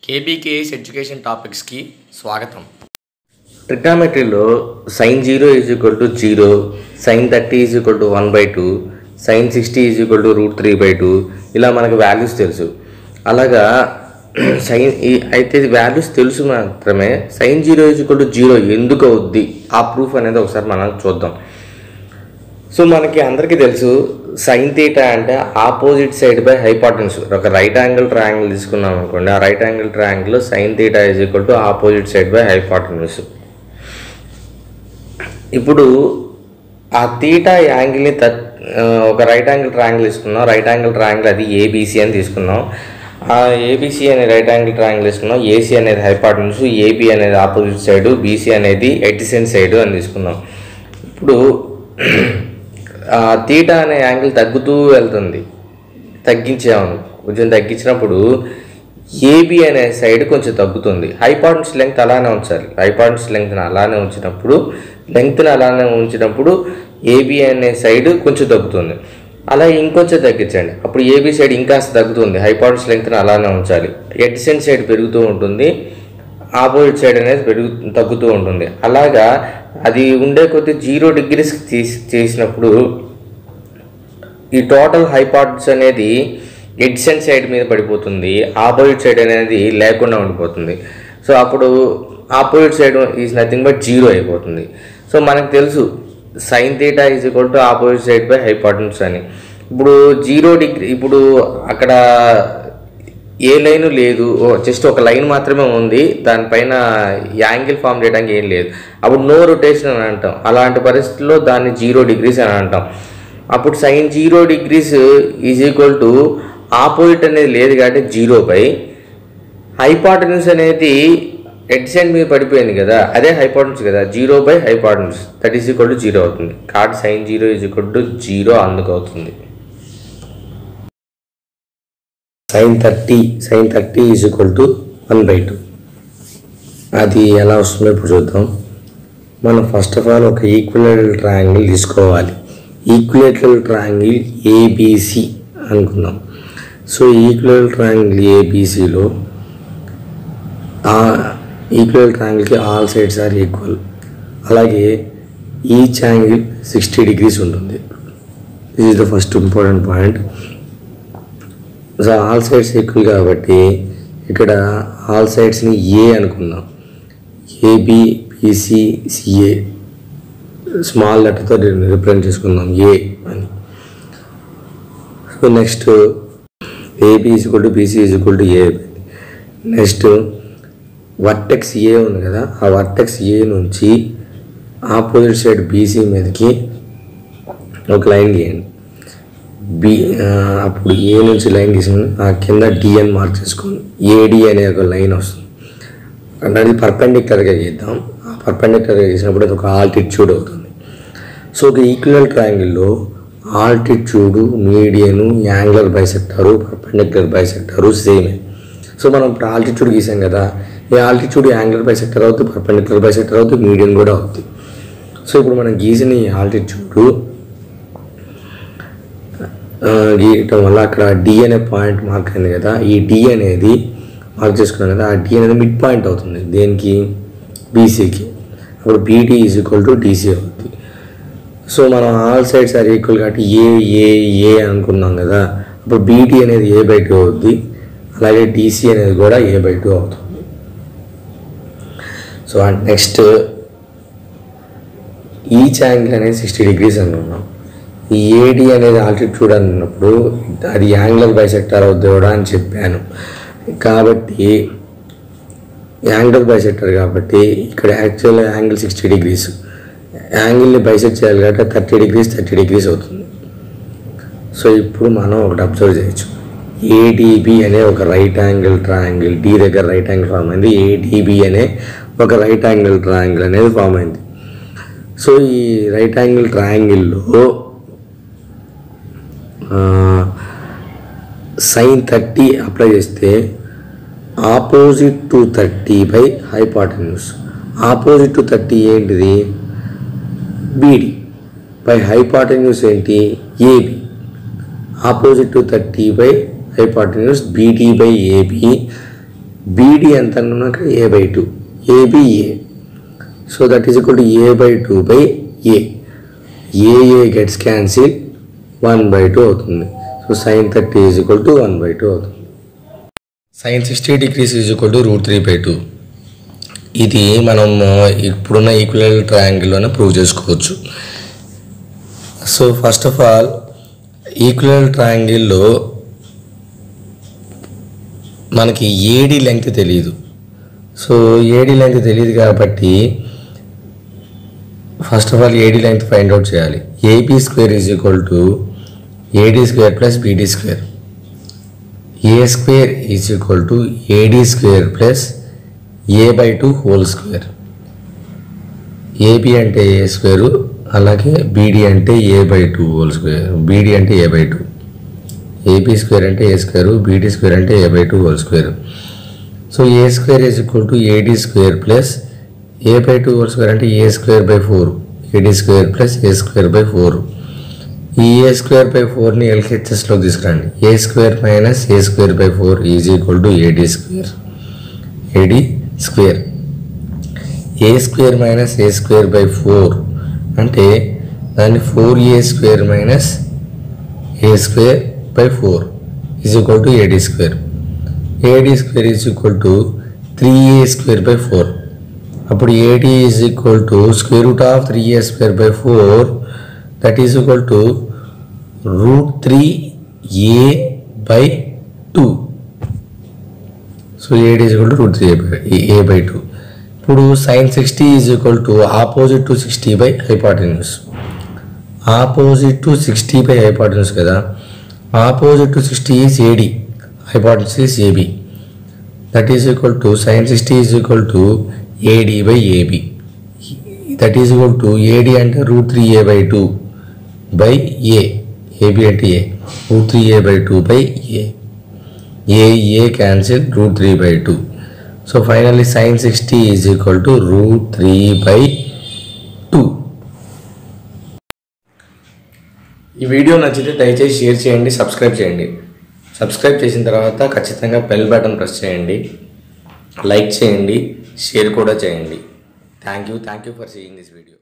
KBKS education టాపిక్స్కి స్వాగతం ట్రిగ్నామెట్రీలో sine zero is equal to zero sine thirty is equal to one by two sine sixty is equal to root three by two ఇలా మనకు values తెలుసు అలాగా sign ఈ- అయితే వాల్యూస్ తెలుసు మాత్రమే sine zero is equal to zero ఎందుకు అవుద్ది ఆ ప్రూఫ్ అనేది ఒకసారి మనం చూద్దాం సో మనకి అందరికీ తెలుసు సైన్ తీటా అంటే ఆపోజిట్ సైడ్ బై హైపార్టెన్స్ ఒక రైట్ యాంగిల్ ట్రయాంగిల్ తీసుకున్నాం అనుకోండి ఆ right angle triangle sine theta is equal to opposite side by hypotenuse ఇప్పుడు ఆ తీటా యాంగిల్ని త ఆ, ఒక రైట్ యాంగిల్ ట్రయాంగిల్ తీసుకున్నాం రైట్ యాంగిల్ ట్రయాంగిల్ అది ఏబీసీ అని తీసుకున్నాం ఆ ఏబీసీ అనే రైట్ యాంగిల్ ట్రయాంగిల్ తీసుకున్నాం ఏసీ అనేది హైపార్టెన్స్ ఏబీ అనేది ఆపోజిట్ సైడ్ బీసీ అనేది ఎడ్జసెంట్ సైడ్ అని తీసుకున్నాం ఇప్పుడు ఆ తీటా అనే యాంగిల్ తగ్గుతూ వెళ్తుంది తగ్గించాము కొంచెం తగ్గించినప్పుడు ఏబి అనే సైడ్ కొంచెం తగ్గుతుంది హైపార్టెన్స్ లెంగ్త్ అలానే ఉంచాలి హైపార్టెన్స్ లెంగ్త్ని అలానే ఉంచినప్పుడు లెంగ్త్ని అలానే ఉంచినప్పుడు ఏబి అనే సైడ్ కొంచెం తగ్గుతుంది అలా ఇంకొంచెం తగ్గించండి అప్పుడు ఏబి సైడ్ ఇంకాస్త తగ్గుతుంది హైపార్టెన్స్ లెంగ్త్ని అలానే ఉంచాలి ఎడ్సెంట్ సైడ్ పెరుగుతూ ఉంటుంది ఆపోజిట్ సైడ్ అనేది పెరుగు తగ్గుతూ ఉంటుంది అలాగా అది ఉండే కొద్ది జీరో డిగ్రీస్ తీసి చేసినప్పుడు ఈ టోటల్ హైపార్ట్స్ అనేది ఎడ్సెంట్ సైడ్ మీద పడిపోతుంది ఆపోజిట్ సైడ్ అనేది లేకుండా ఉండిపోతుంది సో అప్పుడు opposite side is nothing but zero అయిపోతుంది సో మనకు తెలుసు sine theta is equal to opposite side by hypotenuse అని ఇప్పుడు జీరో డిగ్రీ ఇప్పుడు అక్కడ ఏ లైన్ లేదు జస్ట్ ఒక లైన్ మాత్రమే ఉంది దానిపైన యాంగిల్ ఫామ్ చేయడానికి ఏం లేదు అప్పుడు నో రొటేషన్ అని అంటాం అలాంటి పరిస్థితుల్లో దాన్ని జీరో డిగ్రీస్ అని అంటాం అప్పుడు sine zero degrees is equal to opposite అనేది లేదు కాబట్టి జీరో బై హైపార్టెన్స్ అనేది ఎడ్సెంట్ మీద పడిపోయింది కదా అదే హైపార్టెన్స్ కదా zero by hypotenuse that is equal to zero అవుతుంది కాబట్టి sine zero is equal to zero అందుకు అవుతుంది sine thirty sine thirty is equal to one by two అది ఎలా వస్తుందో ఇప్పుడు చూద్దాం మనం ఫస్ట్ ఆఫ్ ఆల్ ఒక ఈక్వలేటరల్ ట్రయాంగిల్ తీసుకోవాలి ఈక్వలేటరల్ ట్రయాంగిల్ ఏబిసి అనుకుందాం సో ఈక్వలేటరల్ ట్రయాంగిల్ ఏబిసిలో ఆ ఈక్వల్ ట్రయాంగిల్కి ఆల్ సైడ్స్ ఆర్ ఈక్వల్ అలాగే ఈచ్ యాంగిల్ సిక్స్టీ డిగ్రీస్ ఉంటుంది this is the first important point so all sides equal కాబట్టి ఇక్కడ ఆల్ సైడ్స్ని ఏ అనుకుందాం ఏబి బీసీ సిఏ స్మాల్ లెటర్తో రిప్రజెంట్ చేసుకుందాం ఏ అని so next AB is equal to BC is equal to a next vertex A ఉంది కదా ఆ వర్టెక్స్ ఏ నుంచి ఆపోజిట్ సైడ్ బీసీ మీదకి ఒక లైన్ గీయండి బి ఆ, అప్పుడు ఏ నుంచి లైన్ గీసిన ఆ కింద డిఎన్ మార్క్ చేసుకోండి ఏడి అనే ఒక లైన్ వస్తుంది అంటే అది పర్పెండిక్యులర్గా గీద్దాం ఆ పర్పెండిక్యులర్గా గీసినప్పుడు అది ఒక ఆల్టిట్యూడ్ అవుతుంది సో ఒక ఈక్వల్ ట్రయాంగిల్లో altitude median angular bisector perpendicular bisector సేమే సో మనం ఇప్పుడు ఆల్టిట్యూడ్ గీసాం కదా ఈ ఆల్టిట్యూడ్ యాంగులర్ బైసెక్టర్ అవుతుంది పర్పెండిక్యులర్ బైసెక్టర్ అవుతుంది మీడియన్ కూడా అవుతుంది సో ఇప్పుడు మనం గీసిన ఈ ఆల్టిట్యూడ్ ఆ, గీయటం వల్ల అక్కడ డి అనే పాయింట్ మార్క్ అయింది కదా ఈ డి అనేది మార్క్ చేసుకున్నాం కదా ఆ డి అనేది మిడ్ పాయింట్ అవుతుంది దేనికి బీసీకి అప్పుడు BD is equal to DC అవుతుంది సో మనం ఆల్ సైడ్స్ ఆర్ ఈక్వల్ కాబట్టి ఏ ఏ ఏ అనుకున్నాం కదా అప్పుడు బీటీ అనేది ఏ బై టూ అవుద్ది అలాగే డీసీ అనేది కూడా ఏ బై టూ అవుతుంది so and next each angle అనేది సిక్స్టీ డిగ్రీస్ అనుకున్నాం ఈ ఏడి అనేది ఆల్టిట్యూడ్ అన్నప్పుడు అది యాంగులర్ బైసెక్టర్ అవుద్ది కూడా అని చెప్పాను కాబట్టి యాంగులర్ బైసెక్టర్ కాబట్టి ఇక్కడ యాక్చువల్ యాంగిల్ సిక్స్టీ డిగ్రీస్ యాంగిల్ని బైసెక్ట్ చేయాలి కాబట్టి థర్టీ డిగ్రీస్ థర్టీ డిగ్రీస్ అవుతుంది సో ఇప్పుడు మనం ఒకటి అబ్జర్వ్ చేయొచ్చు ఏడిబి అనే ఒక రైట్ యాంగిల్ ట్రయాంగిల్ డి దగ్గర రైట్ యాంగిల్ ఫామ్ అయింది ఏడిబి అనే ఒక రైట్ యాంగిల్ ట్రయాంగిల్ అనేది ఫామ్ అయింది సో ఈ రైట్ యాంగిల్ ట్రయాంగిల్లో సైన్ థర్టీ అప్లై చేస్తే opposite to thirty by hypotenuse opposite to thirty ఏంటిది బీడి బై హైపాటన్యూస్ ఏంటి AB opposite to thirty by hypotenuse BD by AB BD ఎంత అన్నాక a by two AB a so that is equal to a by two by a a gets cancel one by two అవుతుంది so sine thirty is equal to one by two అవుతుంది sine sixty degrees is equal to root three by two ఇది మనం ఇప్పుడున్న equal ట్రయాంగిల్లోనే prove చేసుకోవచ్చు so first of all equal ట్రయాంగిల్లో మనకి AD length తెలియదు సో ఏడి లెంగ్త్ తెలియదు కాబట్టి first of all AD length find out చేయాలి AB square is equal to AD square plus BD square a square is equal to AD square plus a by two whole square AB అంటే a square అలాగే BD అంటే a by two whole square BD అంటే a by two AB square అంటే a square BD square అంటే a by two whole square so a square is equal to AD square plus a by two whole square అంటే a square by four AD square plus a square by four ఈ a square by ఫోర్ని ఎల్హెచ్ఎస్లో తీసుకురండి a square minus a square by four is equal to AD square AD square a square minus a square by four అంటే దాన్ని four a square minus a square by four is equal to AD square AD square is equal to three a square by four అప్పుడు AD is equal to square root of three a square by four that is equal to root three a by two so AD is equal to root three a by two ఇప్పుడు sine sixty is equal to opposite to sixty by hypotenuse opposite to sixty by hypotenuse కదా opposite to sixty is AD hypotenuse is AB that is equal to sine sixty is equal to AD by AB that is equal to AD అంటే root three a by two by a AB అంటే a root three a by two by a a a cancel root three by two so finally sine sixty is equal to root three by two ఈ video నచ్చితే దయచేసి share చేయండి subscribe చేయండి subscribe చేసిన తర్వాత ఖచ్చితంగా bell button press చేయండి like చేయండి షేర్ కూడా చేయండి thank you thank you for seeing this video